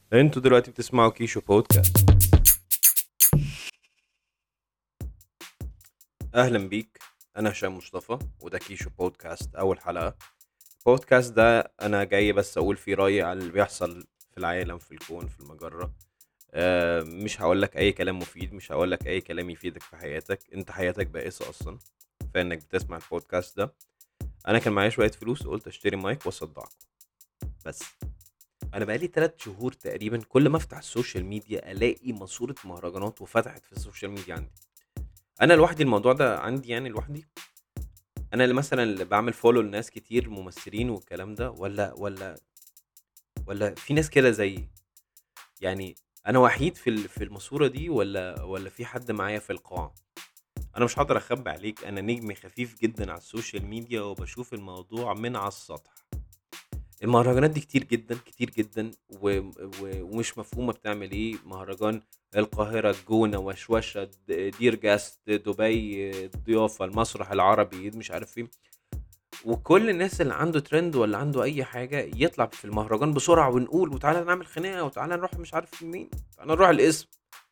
انتوا دلوقتي بتسمعوا كيشو بودكاست اهلا بيك انا هشام مصطفى وده كيشو بودكاست اول حلقه البودكاست ده انا جاي بس اقول فيه رايي على اللي بيحصل في العالم في الكون في المجره آه مش هقول لك اي كلام مفيد مش هقول لك اي كلام يفيدك في حياتك انت حياتك بائسه اصلا فانك بتسمع البودكاست ده انا كان معايا شويه فلوس قلت اشتري مايك واصدعكم بس انا بقالي ثلاث شهور تقريبا كل ما افتح السوشيال ميديا الاقي ماسوره مهرجانات وفتحت في السوشيال ميديا عندي انا لوحدي الموضوع ده عندي يعني لوحدي انا اللي مثلا اللي بعمل فولو لناس كتير ممثلين والكلام ده ولا ولا ولا في ناس كده زيي يعني انا وحيد في ال- في الماسوره دي ولا ولا في حد معايا في القاع انا مش هقدر اخبي عليك انا نجم خفيف جدا على السوشيال ميديا وبشوف الموضوع من على السطح المهرجانات دي كتير جدا كتير جدا و... و... ومش مفهومه بتعمل ايه مهرجان القاهره الجونه وشوشه د- دير جاست دبي الضيافه المسرح العربي مش عارف ايه وكل الناس اللي عنده ترند ولا عنده اي حاجه يطلع في المهرجان بسرعه ونقول وتعالى نعمل خناقه وتعالى نروح مش عارف مين تعالى نروح الاسم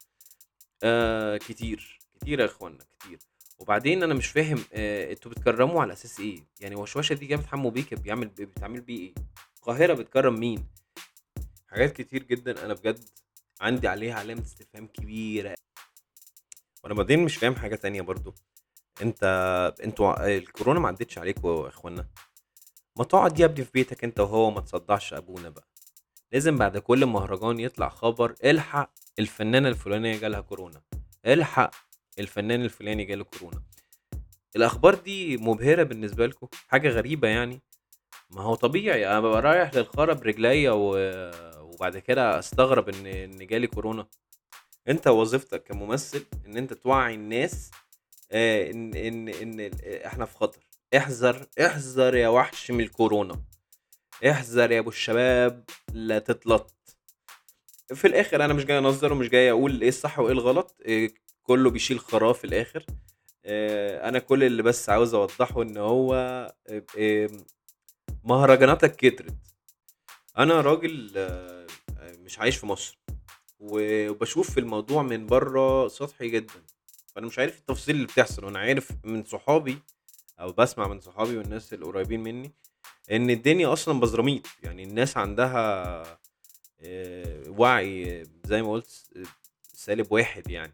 آه كتير كتير يا اخوانا كتير وبعدين انا مش فاهم آه انتوا بتكرموا على اساس ايه يعني وشوشه دي جابت حمو بيكا بيعمل بتعمل بيه ايه القاهره بتكرم مين حاجات كتير جدا انا بجد عندي عليها علامه استفهام كبيره وانا بعدين مش فاهم حاجه تانية برضو انت انتوا الكورونا ما عدتش عليكم يا اخوانا ما تقعد يا ابني في بيتك انت وهو ما تصدعش ابونا بقى لازم بعد كل مهرجان يطلع خبر الحق الفنانه الفلانيه جالها كورونا الحق الفنان الفلاني جاله كورونا الاخبار دي مبهره بالنسبه لكم حاجه غريبه يعني ما هو طبيعي انا ببقى رايح للخرا برجليا و... وبعد كده استغرب ان ان جالي كورونا انت وظيفتك كممثل ان انت توعي الناس آه، ان ان ان ال- احنا في خطر احذر احذر يا وحش من الكورونا احذر يا ابو الشباب لا تتلط في الاخر انا مش جاي انظر ومش جاي اقول ايه الصح وايه الغلط إيه كله بيشيل خراه في الاخر إيه انا كل اللي بس عاوز اوضحه ان هو إيه إيه مهرجاناتك كترت انا راجل آه، آه، مش عايش في مصر و- وبشوف في الموضوع من بره سطحي جدا فانا مش عارف التفاصيل اللي بتحصل وانا عارف من صحابي او بسمع من صحابي والناس القريبين مني ان الدنيا اصلا بزراميط يعني الناس عندها آه، وعي زي ما قلت سالب واحد يعني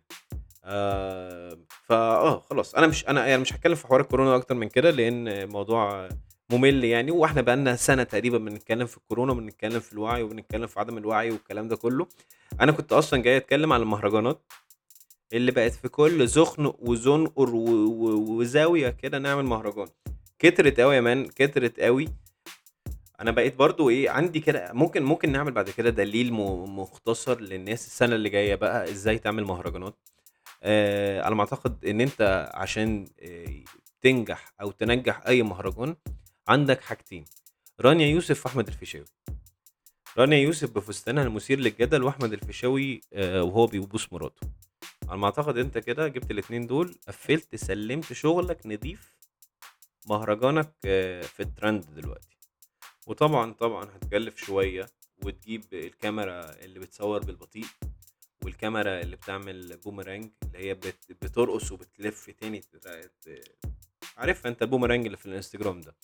آه فا اه خلاص انا مش انا يعني مش هتكلم في حوار الكورونا اكتر من كده لان الموضوع ممل يعني واحنا بقالنا سنه تقريبا بنتكلم في الكورونا وبنتكلم في الوعي وبنتكلم في عدم الوعي والكلام ده كله انا كنت اصلا جاي اتكلم على المهرجانات اللي بقت في كل زخنق وزنقر و- و- وزاويه كده نعمل مهرجان كترت قوي يا مان كترت قوي انا بقيت برضو ايه عندي كده ممكن ممكن نعمل بعد كده دليل م- مختصر للناس السنه اللي جايه بقى ازاي تعمل مهرجانات آه على ما اعتقد ان انت عشان آه تنجح او تنجح اي مهرجان عندك حاجتين رانيا يوسف واحمد الفيشاوي رانيا يوسف بفستانها المثير للجدل واحمد الفيشاوي آه وهو بيبوس مراته على ما اعتقد انت كده جبت الاتنين دول قفلت سلمت شغلك نضيف مهرجانك آه في الترند دلوقتي وطبعا طبعا هتكلف شوية وتجيب الكاميرا اللي بتصور بالبطيء والكاميرا اللي بتعمل بومرانج اللي هي بت- بترقص وبتلف تاني ت- ت- عارفها انت البومرانج اللي في الانستجرام ده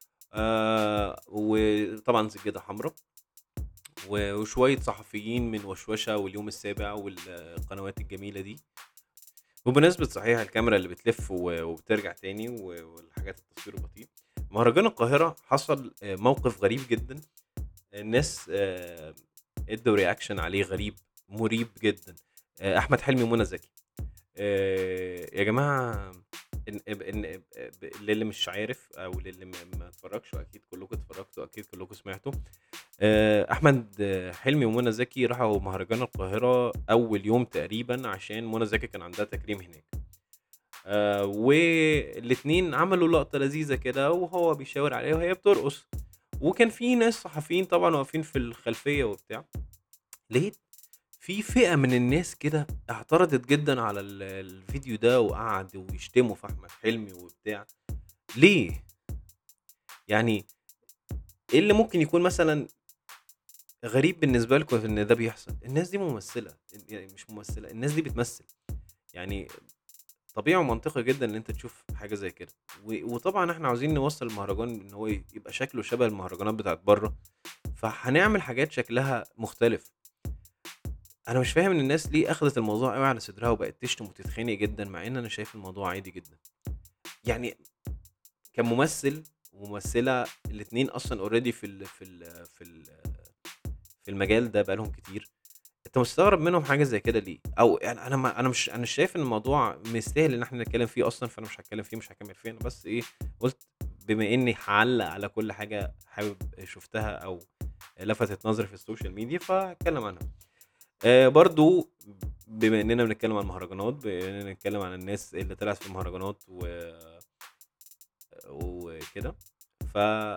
آه وطبعا سجادة حمراء و- وشوية صحفيين من وشوشة واليوم السابع والقنوات الجميلة دي وبمناسبة صحيح الكاميرا اللي بتلف و- وبترجع تاني و- والحاجات التصوير البطيء مهرجان القاهرة حصل آه، موقف غريب جدا الناس آه، ادوا رياكشن عليه غريب مريب جدا آه، احمد حلمي ومنى زكي آه، يا جماعه إن إن إن للي مش عارف او للي ما ما اتفرجش اكيد كلكم اتفرجتوا اكيد كلكم سمعتوا آه، احمد آه، حلمي ومنى زكي راحوا مهرجان القاهره اول يوم تقريبا عشان منى زكي كان عندها تكريم هناك آه والاتنين عملوا لقطه لذيذه كده وهو بيشاور عليها وهي بترقص وكان في ناس صحفيين طبعا واقفين في الخلفيه وبتاع لقيت في فئه من الناس كده اعترضت جدا على ال- الفيديو ده وقعدوا ويشتموا في احمد حلمي وبتاع ليه يعني ايه اللي ممكن يكون مثلا غريب بالنسبة لكم إن ده بيحصل، الناس دي ممثلة يعني مش ممثلة، الناس دي بتمثل، يعني طبيعي ومنطقي جدًا إن أنت تشوف حاجة زي كده، و وطبعًا إحنا عاوزين نوصّل المهرجان إن هو يبقى شكله شبه المهرجانات بتاعة برّه، فهنعمل حاجات شكلها مختلف. أنا مش فاهم إن الناس ليه أخدت الموضوع أوي على صدرها وبقت تشتم وتتخانق جدًا، مع إن أنا شايف الموضوع عادي جدًا. يعني كممثل وممثلة الاتنين أصلًا already في ال في ال في ال في المجال ده بقى لهم كتير، أنت مستغرب منهم حاجة زي كده ليه؟ أو يعني أنا ما أنا مش أنا مش شايف إن الموضوع مستاهل إن إحنا نتكلم فيه أصلًا، فأنا مش هاتكلم فيه، مش هاكمّل فيه، أنا بس إيه، قُلت بما إني هاعلّق على كل حاجة حابب شُفتها أو لفتت نظري في السوشيال ميديا، فهاتكلم عنها. آآ برضه بما إننا بنتكلم عن المهرجانات، بما إننا بنتكلم عن الناس اللي طلعت في المهرجانات و وكده، ف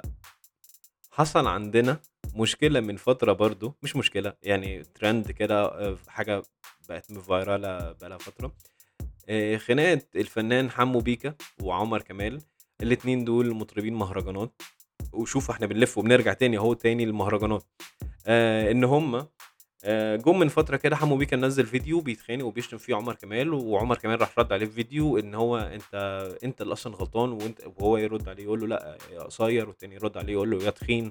حصل عندنا مشكلة من فترة برضه، مش مشكلة، يعني trend كده آآ حاجة بقت مفيرالة بقى لها فترة، آآ خناقة الفنان حمو بيكا وعمر كمال، الاتنين دول مطربين مهرجانات، وشوف إحنا بنلف وبنرجع تاني أهو تاني للمهرجانات، آآ إن هُم آآ جُم من فترة كده حمو بيكا نزّل فيديو بيتخانق وبيشتم فيه عمر كمال، وعمر كمال راح رَد عليه في فيديو إن هو أنت أنت اللي أصلًا غلطان وأنت وهو يرُد عليه يقول له لأ يا قصير، والتاني يرُد عليه يقول له يا تخين،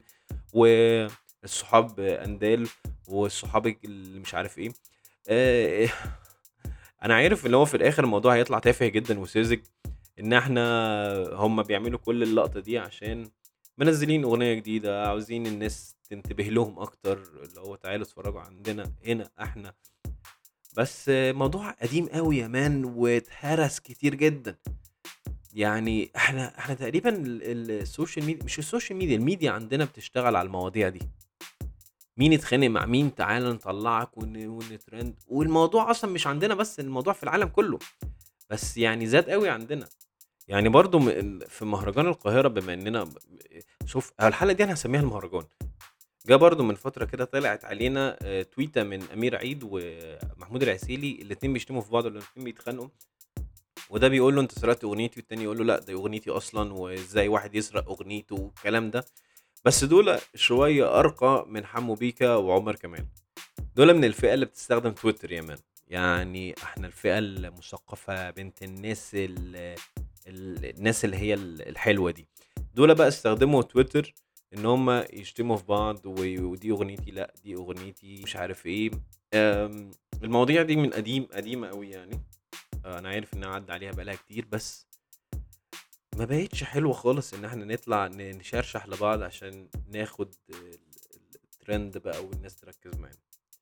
والصحاب أندال، والصحاب اللي مش عارف إيه، آآ أنا عارف إن هو في الآخر الموضوع هيطلع تافه جدًا وساذج، إن إحنا هُم بيعملوا كل اللقطة دي عشان منزّلين أغنية جديدة، عاوزين الناس تنتبه لهم أكتر، اللي هو تعالوا اتفرّجوا عندنا هنا إحنا. بس موضوع قديم أوي يا مان واتهرس كتير جدًا. يعني إحنا إحنا تقريبًا ال ال السوشيال ميديا مش السوشيال ميديا، الميديا عندنا بتشتغل على المواضيع دي. مين اتخانق مع مين، تعالَ نطلّعك ون ونترند، والموضوع أصلًا مش عندنا بس، الموضوع في العالم كلّه، بس يعني زاد أوي عندنا. يعني برضه م ال في مهرجان القاهرة بما إننا ب شوف الحلقة دي أنا هاسميها المهرجان. جه برضه من فترة كده طلعت علينا آآ تويتة من أمير عيد ومحمود العسيلي، الاتنين بيشتموا في بعض والاتنين بيتخانقوا، وده بيقول له أنت سرقت أغنيتي، والتاني يقول له لأ دي أغنيتي أصلًا، وإزاي واحد يسرق أغنيته والكلام ده، بس دول شوية أرقى من حمو بيكا وعمر كمال. دول من الفئة اللي بتستخدم تويتر يا مان، يعني إحنا الفئة المثقفة بنت الناس ال ال الناس اللي هي ال الحلوة دي. دول بقى استخدموا تويتر إن هُم يشتموا في بعض و ودي أغنيتي، لأ دي أغنيتي، مش عارف إيه. آمم المواضيع دي من قديم قديمة أوي يعني، أنا عارف إنها عدّى عليها بقى لها كتير، بس ما بقتش حلوة خالص إن إحنا نطلع ن نشرشح لبعض عشان ناخد ال الtrend بقى والناس تركّز معانا.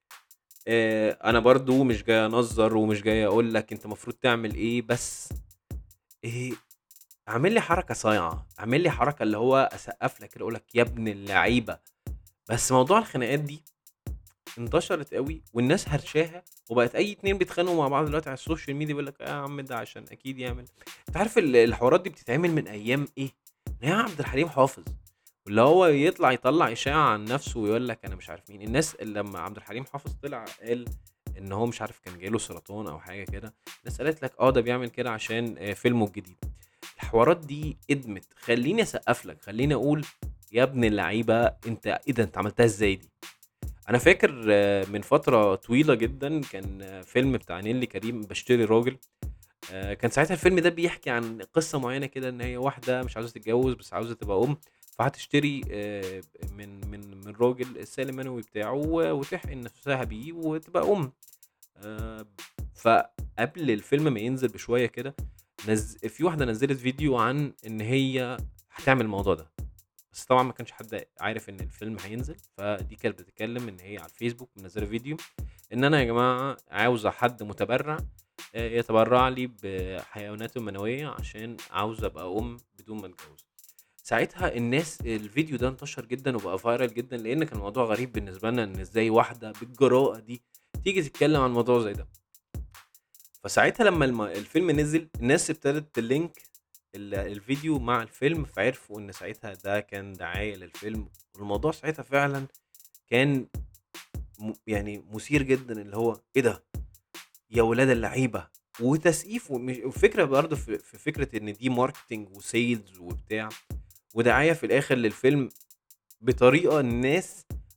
آآ أنا برضه مش جاي أنظّر ومش جاي أقول لك أنت المفروض تعمل إيه، بس آآ اعمل لي حركة صايعة، اعمل لي حركة اللي هو أسقّف لك كده أقول لك يا ابن اللعيبة. بس موضوع الخناقات دي انتشرت أوي والناس هرشاها، وبقت أي اتنين بيتخانقوا مع بعض دلوقتي على السوشيال ميديا بيقول لك يا عم ده عشان أكيد يعمل أنت عارف ال الحوارات دي بتتعمل من أيام إيه؟ من أيام عبد الحليم حافظ، واللي هو يطلع يطلّع إشاعة عن نفسه ويقول لك أنا مش عارف مين، الناس لمّا عبد الحليم حافظ طلع قال إن هو مش عارف كان جاي له سرطان أو حاجة كده، الناس قالت لك آه ده بيعمل كده عشان آآ فيلمه الجديد. الحوارات دي أدمت، خلّيني أسقّف لك، خلّيني أقول يا ابن اللعيبة أنت إيه ده أنت عملتها إزاي دي؟ أنا فاكر من فترة طويلة جدًا كان فيلم بتاع نيللي كريم باشتري راجل، آآ كان ساعتها الفيلم ده بيحكي عن قصة معيّنة كده إن هي واحدة مش عاوزة تتجوّز بس عاوزة تبقى أم، فهتشتري آآ من من من راجل السائل المنوي بتاعه و وتحقن نفسها بيه وتبقى أم. آآ فقبل الفيلم ما ينزل بشوية كده نز في واحدة نزّلت فيديو عن إن هي هتعمل الموضوع ده، بس طبعًا ما كانش حد عارف إن الفيلم هينزل، فدي كانت بتتكلم إن هي على الفيسبوك منزّلة فيديو إن أنا يا جماعة عاوزة حد متبرع آآ يتبرع لي بحيواناته المنوية عشان عاوزة أبقى أم بدون ما أتجوّز. ساعتها الناس الفيديو ده انتشر جدًا وبقى viral جدًا، لإن كان الموضوع غريب بالنسبة لنا إن إزاي واحدة بالجراءة دي تيجي تتكلم عن موضوع زي ده. فساعتها لمّا الم الفيلم نزل الناس ابتدت تlink ال الفيديو مع الفيلم، فعرفوا إن ساعتها ده كان دعاية للفيلم، والموضوع ساعتها فعلًا كان م يعني مثير جدًا اللي هو إيه ده! يا ولاد اللعيبة! وتسقيف ومش والفكرة برضه في في فكرة إن دي marketing وsales وبتاع، ودعاية في الآخر للفيلم بطريقة الناس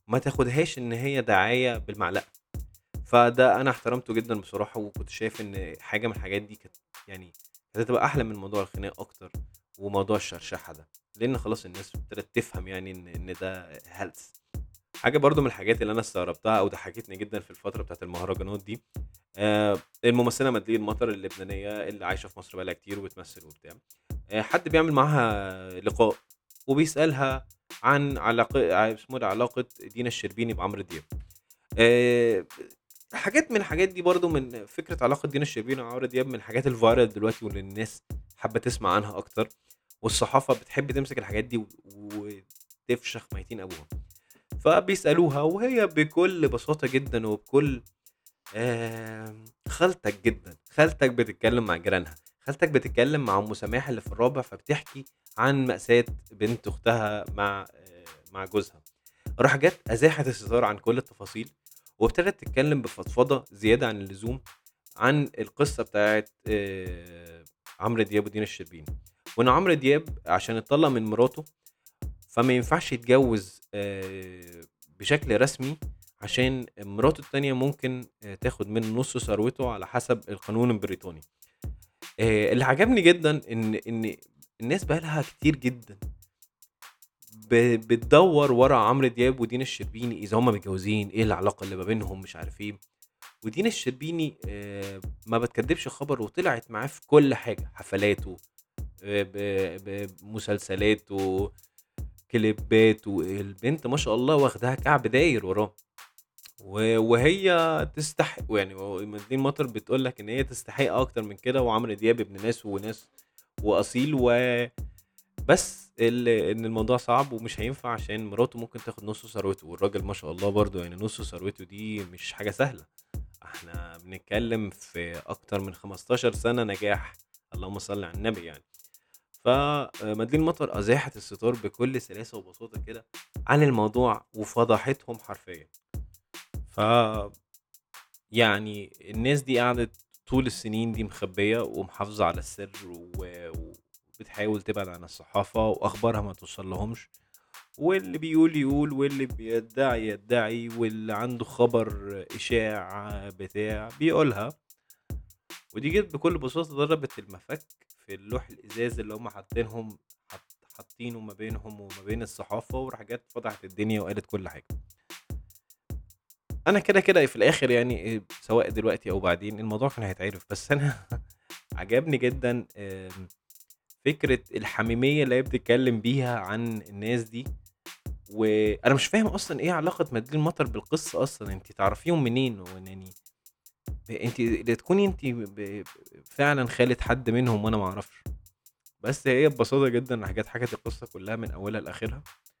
ما تاخدهاش ان هي دعايه بالمعلقه فده انا احترمته جدا بصراحه وكنت شايف ان حاجه من الحاجات دي كانت يعني كانت هتبقى احلى من موضوع الخناق اكتر وموضوع الشرشحه ده لان خلاص الناس ابتدت تفهم يعني ان ان ده هلس حاجه برضو من الحاجات اللي انا استغربتها او ضحكتني جدا في الفتره بتاعت المهرجانات دي آه الممثله مدلين مطر اللبنانيه اللي عايشه في مصر بقالها كتير وبتمثل وبتاع آه حد بيعمل معاها لقاء وبيسالها عن علاقه اسمه ده علاقه دينا الشربيني بعمرو دياب آه حاجات من الحاجات دي برضو من فكره علاقه دينا الشربيني وعمرو دياب من الحاجات الفايرال دلوقتي واللي الناس حابه تسمع عنها اكتر والصحافه بتحب تمسك الحاجات دي وتفشخ ميتين ابوها فبيسالوها وهي بكل بساطه جدا وبكل آه خالتك جدا خالتك بتتكلم مع جيرانها خالتك بتتكلم مع ام سماح اللي في الرابع فبتحكي عن مأساة بنت اختها مع آه مع جوزها راح جت ازاحت الستار عن كل التفاصيل وابتدت تتكلم بفضفضه زياده عن اللزوم عن القصه بتاعت آه عمرو دياب ودينا الشربيني وان عمرو دياب عشان اتطلق من مراته فما ينفعش يتجوز آه بشكل رسمي عشان مراته التانية ممكن آه تاخد منه نص ثروته على حسب القانون البريطاني آه اللي عجبني جدا ان ان الناس بقالها كتير جدا بتدور ورا عمرو دياب ودينا الشربيني اذا هما متجوزين ايه العلاقه اللي ما بينهم مش عارف ايه ودينا الشربيني ما بتكدبش خبر وطلعت معاه في كل حاجه حفلاته بمسلسلاته كليباته البنت ما شاء الله واخدها كعب داير وراه وهي تستحق يعني مدين مطر بتقول لك ان هي تستحق اكتر من كده وعمرو دياب ابن ناس وناس واصيل و بس ان الموضوع صعب ومش هينفع عشان مراته ممكن تاخد نص ثروته والراجل ما شاء الله برضه يعني نص ثروته دي مش حاجه سهله احنا بنتكلم في اكتر من 15 سنه نجاح اللهم صل على النبي يعني فمدلين مطر ازاحت الستار بكل سلاسه وبساطه كده عن الموضوع وفضحتهم حرفيا ف يعني الناس دي قعدت طول السنين دي مخبيه ومحافظه على السر و... وبتحاول تبعد عن الصحافه واخبارها ما توصل لهمش واللي بيقول يقول واللي بيدعي يدعي واللي عنده خبر اشاع بتاع بيقولها ودي جت بكل بساطه ضربت المفك في اللوح الازاز اللي هم حاطينهم حاطينه ما بينهم وما بين الصحافه وراح جت فتحت الدنيا وقالت كل حاجه انا كده كده في الاخر يعني سواء دلوقتي او بعدين الموضوع كان هيتعرف بس انا عجبني جدا فكره الحميميه اللي هي بتتكلم بيها عن الناس دي وانا مش فاهم اصلا ايه علاقه مدلين مطر بالقصه اصلا انت تعرفيهم منين يعني انت تكوني انت فعلا خالة حد منهم وانا ما اعرفش بس هي ببساطه جدا حاجات حكت القصه كلها من اولها لاخرها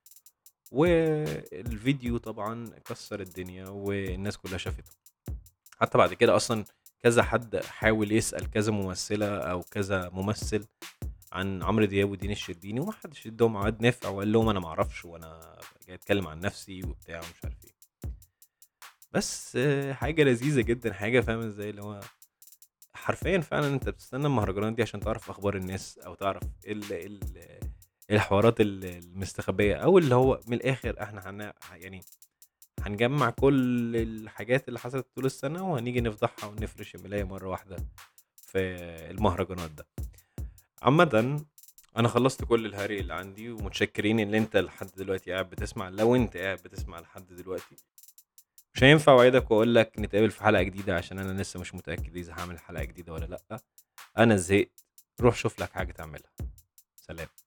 والفيديو طبعا كسر الدنيا والناس كلها شافته حتى بعد كده اصلا كذا حد حاول يسال كذا ممثله او كذا ممثل عن عمرو دياب ودين الشربيني وما حدش ادهم عقد نافع وقال لهم انا ما اعرفش وانا جاي اتكلم عن نفسي وبتاع ومش عارف ايه بس حاجه لذيذه جدا حاجه فاهم ازاي اللي هو حرفيا فعلا انت بتستنى المهرجانات دي عشان تعرف اخبار الناس او تعرف ايه ال ال الحوارات المستخبيه او اللي هو من الاخر احنا هن يعني هنجمع كل الحاجات اللي حصلت طول السنه وهنيجي نفضحها ونفرش الملايه مره واحده في المهرجانات ده عامة انا خلصت كل الهري اللي عندي ومتشكرين ان انت لحد دلوقتي قاعد بتسمع لو انت قاعد بتسمع لحد دلوقتي مش هينفع اوعدك واقول لك نتقابل في حلقه جديده عشان انا لسه مش متاكد اذا هعمل حلقه جديده ولا لا انا زهقت روح شوف لك حاجه تعملها سلام